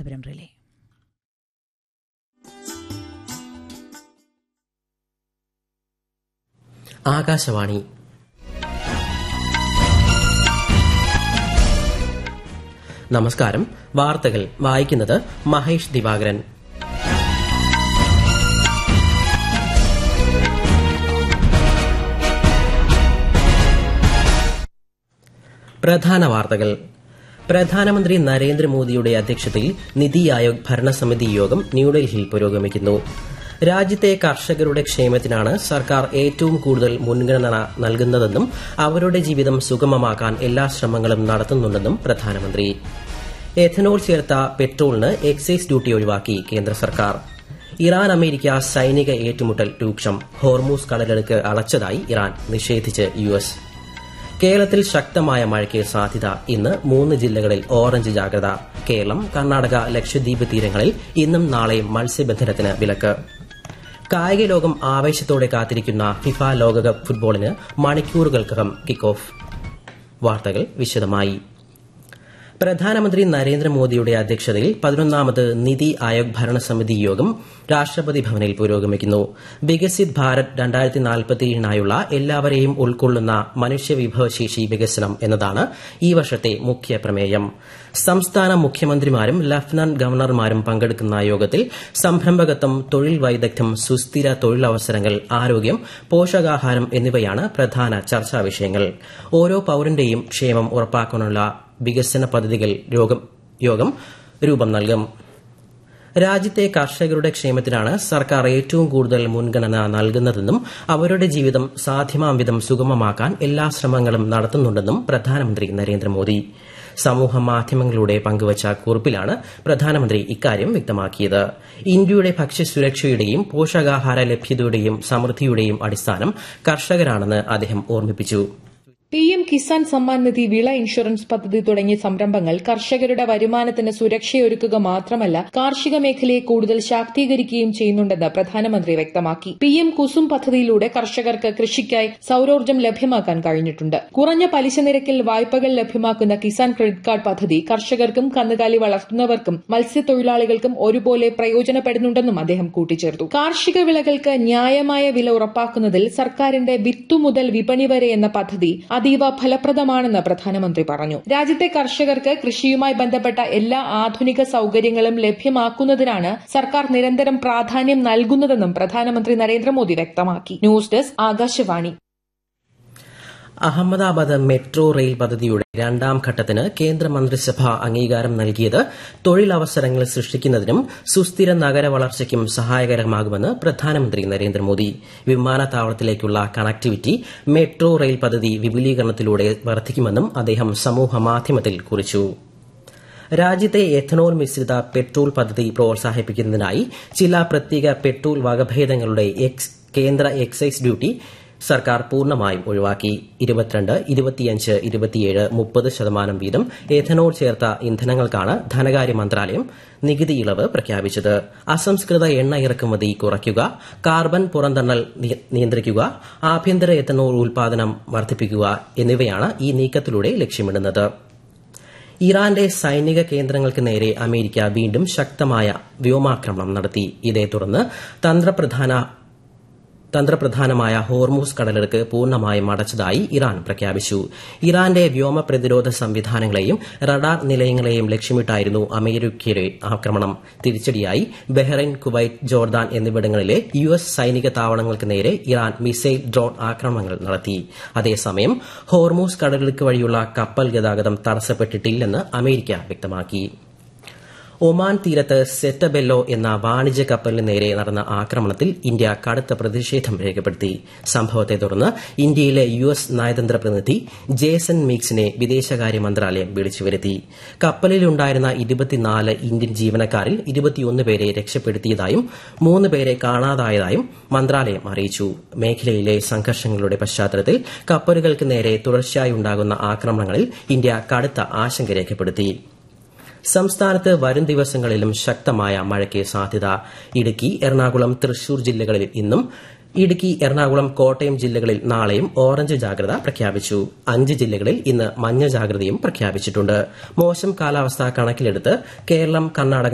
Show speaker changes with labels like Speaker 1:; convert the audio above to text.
Speaker 1: Thiruvananthapuram relay
Speaker 2: Akashvani നമസ്കാരം വാർത്തകൾ വായിക്കുന്നത് മഹേഷ് ദിവാകരൻ പ്രധാന വാർത്തകൾ പ്രധാനമന്ത്രി നരേന്ദ്രമോദിയുടെ അധ്യക്ഷതയിൽ നിതി ആയോഗ് ഭരണസമിതി യോഗം ന്യൂഡൽഹിയിൽ പുരോഗമിക്കുന്നു രാജ്യത്തെ കർഷകരുടെ ക്ഷേമത്തിനാണ് സർക്കാർ ഏറ്റവും കൂടുതൽ മുൻഗണന നൽകുന്നതെന്നും അവരുടെ ജീവിതം സുഗമമാക്കാൻ എല്ലാ ശ്രമങ്ങളും നടത്തുന്നുണ്ടെന്നും പ്രധാനമന്ത്രി എഥനോൾ ചേർത്ത പെട്രോളിന് എക്സൈസ് ഡ്യൂട്ടി ഒഴിവാക്കി കേന്ദ്ര സർക്കാർ ഇറാൻ അമേരിക്ക സൈനിക ഏറ്റുമുട്ടൽ രൂക്ഷം ഹോർമൂസ് കടലെടുക്ക് അടച്ചതായി ഇറാൻ നിഷേധിച്ച് യു എസ് കേരളത്തിൽ ശക്തമായ മഴയ്ക്ക് സാധ്യത ഇന്ന് മൂന്ന് ജില്ലകളിൽ ഓറഞ്ച് ജാഗ്രത കേരളം കർണാടക ലക്ഷദ്വീപ് തീരങ്ങളിൽ ഇന്നും നാളെയും മത്സ്യബന്ധനത്തിന് വിലക്ക് കായിക ലോകം ആവേശത്തോടെ കാത്തിരിക്കുന്ന ഫിഫ ലോകകപ്പ് ഫുട്ബോളിന് മണിക്കൂറുകൾക്കകം കിക്ക് ഓഫ് വാർത്തകൾ വിശദമായി പ്രധാനമന്ത്രി നരേന്ദ്രമോദിയുടെ അധ്യക്ഷതയിൽ പതിനൊന്നാമത് നിതി ആയോഗ് ഭരണസമിതി യോഗം രാഷ്ട്രപതി ഭവനിൽ പുരോഗമിക്കുന്നു വികസിത് ഭാരത് രണ്ടായിരത്തി നാൽപ്പത്തിയേഴിനായുള്ള എല്ലാവരെയും ഉൾക്കൊള്ളുന്ന മനുഷ്യവിഭവശേഷി വികസനം എന്നതാണ് ഈ വർഷത്തെ മുഖ്യ പ്രമേയം സംസ്ഥാന മുഖ്യമന്ത്രിമാരും ലഫ്റ്റനന്റ് ഗവർണർമാരും പങ്കെടുക്കുന്ന യോഗത്തിൽ സംരംഭകത്വം തൊഴിൽ വൈദഗ്ധ്യം സുസ്ഥിര തൊഴിലവസരങ്ങൾ ആരോഗ്യം പോഷകാഹാരം എന്നിവയാണ് പ്രധാന ചർച്ചാ വിഷയങ്ങൾ ഓരോ പൌരന്റെയും ക്ഷേമം ഉറപ്പാക്കാനുള്ള വികസന പദ്ധതികൾ യോഗം രൂപം നൽകും രാജ്യത്തെ കർഷകരുടെ ക്ഷേമത്തിനാണ് സർക്കാർ ഏറ്റവും കൂടുതൽ മുൻഗണന നൽകുന്നതെന്നും അവരുടെ ജീവിതം സാധ്യമാം വിധം സുഗമമാക്കാൻ എല്ലാ ശ്രമങ്ങളും നടത്തുന്നുണ്ടെന്നും പ്രധാനമന്ത്രി നരേന്ദ്രമോദി സമൂഹ മാധ്യമങ്ങളിലൂടെ പങ്കുവച്ച കുറിപ്പിലാണ് പ്രധാനമന്ത്രി ഇക്കാര്യം വ്യക്തമാക്കിയത് ഇന്ത്യയുടെ ഭക്ഷ്യസുരക്ഷയുടെയും പോഷകാഹാര ലഭ്യതയുടെയും സമൃദ്ധിയുടെയും അടിസ്ഥാനം കർഷകരാണെന്ന് അദ്ദേഹം ഓർമ്മിപ്പിച്ചു
Speaker 3: പി എം കിസാൻ സമ്മാൻ നിധി വിള ഇൻഷുറൻസ് പദ്ധതി തുടങ്ങിയ സംരംഭങ്ങൾ കർഷകരുടെ വരുമാനത്തിന് സുരക്ഷയൊരുക്കുക മാത്രമല്ല കാർഷിക മേഖലയെ കൂടുതൽ ശാക്തീകരിക്കുകയും ചെയ്യുന്നുണ്ടെന്ന് പ്രധാനമന്ത്രി വ്യക്തമാക്കി പി എം കുസും പദ്ധതിയിലൂടെ കർഷകർക്ക് കൃഷിക്കായി സൌരോർജ്ജം ലഭ്യമാക്കാൻ കഴിഞ്ഞിട്ടുണ്ട് കുറഞ്ഞ പലിശ നിരക്കിൽ വായ്പകൾ ലഭ്യമാക്കുന്ന കിസാൻ ക്രെഡിറ്റ് കാർഡ് പദ്ധതി കർഷകർക്കും കന്നുകാലി വളർത്തുന്നവർക്കും മത്സ്യത്തൊഴിലാളികൾക്കും ഒരുപോലെ പ്രയോജനപ്പെടുന്നുണ്ടെന്നും അദ്ദേഹം കൂട്ടിച്ചേർത്തു കാർഷിക വിളകൾക്ക് ന്യായമായ വില ഉറപ്പാക്കുന്നതിൽ സർക്കാരിന്റെ വിത്തു മുതൽ വിപണി വരെ എന്ന പദ്ധതി അതീവ ഫലപ്രദമാണെന്ന് പ്രധാനമന്ത്രി പറഞ്ഞു രാജ്യത്തെ കർഷകർക്ക് കൃഷിയുമായി ബന്ധപ്പെട്ട എല്ലാ ആധുനിക സൌകര്യങ്ങളും ലഭ്യമാക്കുന്നതിനാണ് സർക്കാർ നിരന്തരം പ്രാധാന്യം നൽകുന്നതെന്നും പ്രധാനമന്ത്രി നരേന്ദ്രമോദി വ്യക്തമാക്കി news desk Akashvani
Speaker 2: Ahmedabad metro rail പദ്ധതിയുടെ രണ്ടാം ഘട്ടത്തിന് കേന്ദ്രമന്ത്രിസഭ അംഗീകാരം നൽകിയത് തൊഴിലവസരങ്ങൾ സൃഷ്ടിക്കുന്നതിനും സുസ്ഥിര നഗര വളർച്ചയ്ക്കും സഹായകരമാകുമെന്ന് പ്രധാനമന്ത്രി നരേന്ദ്രമോദി വിമാനത്താവളത്തിലേക്കുള്ള കണക്ടിവിറ്റി മെട്രോ റെയിൽ പദ്ധതി വിപുലീകരണത്തിലൂടെ വർദ്ധിക്കുമെന്നും അദ്ദേഹം സമൂഹമാധ്യമത്തിൽ കുറിച്ചു രാജ്യത്തെ എഥനോൾ മിശ്രിത പെട്രോൾ പദ്ധതി പ്രോത്സാഹിപ്പിക്കുന്നതിനായി ചില പ്രത്യേക പെട്രോൾ വകഭേദങ്ങളുടെ കേന്ദ്ര എക്സൈസ് ഡ്യൂട്ടി സർക്കാർ പൂർണ്ണമായും ഒഴിവാക്കി ഇരുപത്തിരണ്ട് ഇരുപത്തിയഞ്ച് ഇരുപത്തിയേഴ് മുപ്പത് ശതമാനം വീതം എഥനോൾ ചേർത്ത ഇന്ധനങ്ങൾക്കാണ് ധനകാര്യ മന്ത്രാലയം നികുതി ഇളവ് പ്രഖ്യാപിച്ചത് അസംസ്കൃത എണ്ണ ഇറക്കുമതി കുറയ്ക്കുക കാർബൺ പുറന്തള്ളൽ നിയന്ത്രിക്കുക ആഭ്യന്തര എഥനോൾ ഉൽപാദനം വർദ്ധിപ്പിക്കുക എന്നിവയാണ് ഈ നീക്കത്തിലൂടെ ലക്ഷ്യമിടുന്നത് ഇറാന്റെ സൈനിക കേന്ദ്രങ്ങൾക്ക് നേരെ അമേരിക്ക വീണ്ടും ശക്തമായ വ്യോമാക്രമണം നടത്തി ഇതേ തുടർന്ന് തന്ത്രപ്രധാന തന്ത്രപ്രധാനമായ ഹോർമൂസ് കടലെടുക്ക് പൂർണ്ണമായും അടച്ചതായി ഇറാൻ പ്രഖ്യാപിച്ചു ഇറാന്റെ വ്യോമ പ്രതിരോധ സംവിധാനങ്ങളെയും റഡാർ നിലയങ്ങളെയും ലക്ഷ്യമിട്ടായിരുന്നു അമേരിക്കയുടെ ആക്രമണം തിരിച്ചടിയായി ബഹ്റൈൻ കുവൈറ്റ് ജോർദാൻ എന്നിവിടങ്ങളിലെ യു എസ് സൈനിക താവളങ്ങൾക്ക് നേരെ ഇറാൻ മിസൈൽ ഡ്രോൺ ആക്രമണങ്ങൾ നടത്തി അതേസമയം ഹോർമൂസ് കടലെടുക്ക് വഴിയുള്ള കപ്പൽ ഗതാഗതം തടസ്സപ്പെട്ടിട്ടില്ലെന്ന് അമേരിക്ക വ്യക്തമാക്കി ഒമാൻ തീരത്ത് സെറ്റബെല്ലോ എന്ന വാണിജ്യ കപ്പലിന് നേരെ നടന്ന ആക്രമണത്തിൽ ഇന്ത്യ കടുത്ത പ്രതിഷേധം രേഖപ്പെടുത്തി സംഭവത്തെ തുടർന്ന് ഇന്ത്യയിലെ യു എസ് നയതന്ത്ര പ്രതിനിധി ജേസൺ മീക്സിനെ വിദേശകാര്യ മന്ത്രാലയം വിളിച്ചുവരുത്തി കപ്പലിലുണ്ടായിരുന്ന ഇരുപത്തിനാല് ഇന്ത്യൻ ജീവനക്കാരിൽ ഇരുപത്തിയൊന്ന് പേരെ രക്ഷപ്പെടുത്തിയതായും മൂന്ന് പേരെ കാണാതായതായും മന്ത്രാലയം അറിയിച്ചു മേഖലയിലെ സംഘർഷങ്ങളുടെ പശ്ചാത്തലത്തിൽ കപ്പലുകൾക്ക് നേരെ തുടർച്ചയായി ഉണ്ടാകുന്ന ആക്രമണങ്ങളിൽ ഇന്ത്യ കടുത്ത ആശങ്ക രേഖപ്പെടുത്തി സംസ്ഥാനത്ത് വരും ദിവസങ്ങളിലും ശക്തമായ മഴയ്ക്ക് സാധ്യത ഇടുക്കി എറണാകുളം തൃശൂർ ജില്ലകളിൽ ഇന്നും ഇടുക്കി എറണാകുളം കോട്ടയം ജില്ലകളിൽ നാളെയും ഓറഞ്ച് ജാഗ്രത പ്രഖ്യാപിച്ചു അഞ്ച് ജില്ലകളിൽ ഇന്ന് മഞ്ഞ ജാഗ്രതയും പ്രഖ്യാപിച്ചിട്ടുണ്ട് മോശം കാലാവസ്ഥ കണക്കിലെടുത്ത് കേരളം കർണാടക